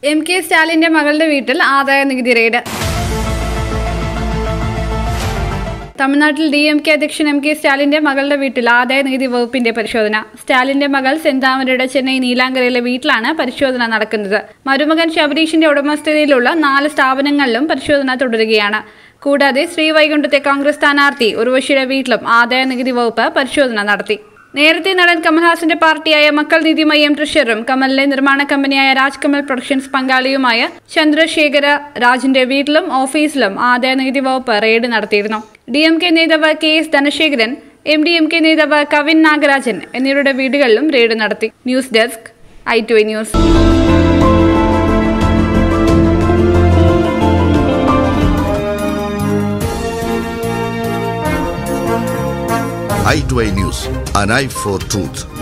M K സ്റ്റാലിന്റെ മകളുടെ വീട്ടിൽ ആദായ നികുതി റെയ്ഡ് തമിഴ്നാട്ടിൽ ഡി എം കെ അധ്യക്ഷൻ എം കെ സ്റ്റാലിന്റെ മകളുടെ വീട്ടിൽ ആദായ നികുതി വകുപ്പിന്റെ പരിശോധന സ്റ്റാലിന്റെ മകൾ സെന്താമരയുടെ ചെന്നൈ നീലാങ്കരയിലെ വീട്ടിലാണ് പരിശോധന നടക്കുന്നത് മരുമകൻ ശബരീഷിന്റെ ഉടമസ്ഥതയിലുള്ള നാല് സ്ഥാപനങ്ങളിലും പരിശോധന തുടരുകയാണ് കൂടാതെ ശ്രീവൈകുണ്ഠത്തെ കോൺഗ്രസ് സ്ഥാനാർത്ഥി ഉർവശിയുടെ വീട്ടിലും ആദായ നികുതി വകുപ്പ് പരിശോധന നടത്തി നേരത്തെ നടൻ കമൽഹാസന്റെ പാർട്ടിയായ മക്കൾ നീതി മയ്യം ട്രഷറും കമലിലെ നിർമ്മാണ കമ്പനിയായ രാജ് കമൽ പ്രൊഡക്ഷൻസ് പങ്കാളിയുമായ ചന്ദ്രശേഖര രാജിന്റെ വീട്ടിലും ഓഫീസിലും ആദായ നികുതി വകുപ്പ് റെയ്ഡ് നടത്തിയിരുന്നു ഡി എം കെ നേതാവ് K S Dhanasekaran M D M K നേതാവ് കവിൻ നാഗരാജൻ എന്നിവരുടെ വീടുകളിലും റെയ്ഡ് നടത്തി news desk I two news i2i News, an eye for truth.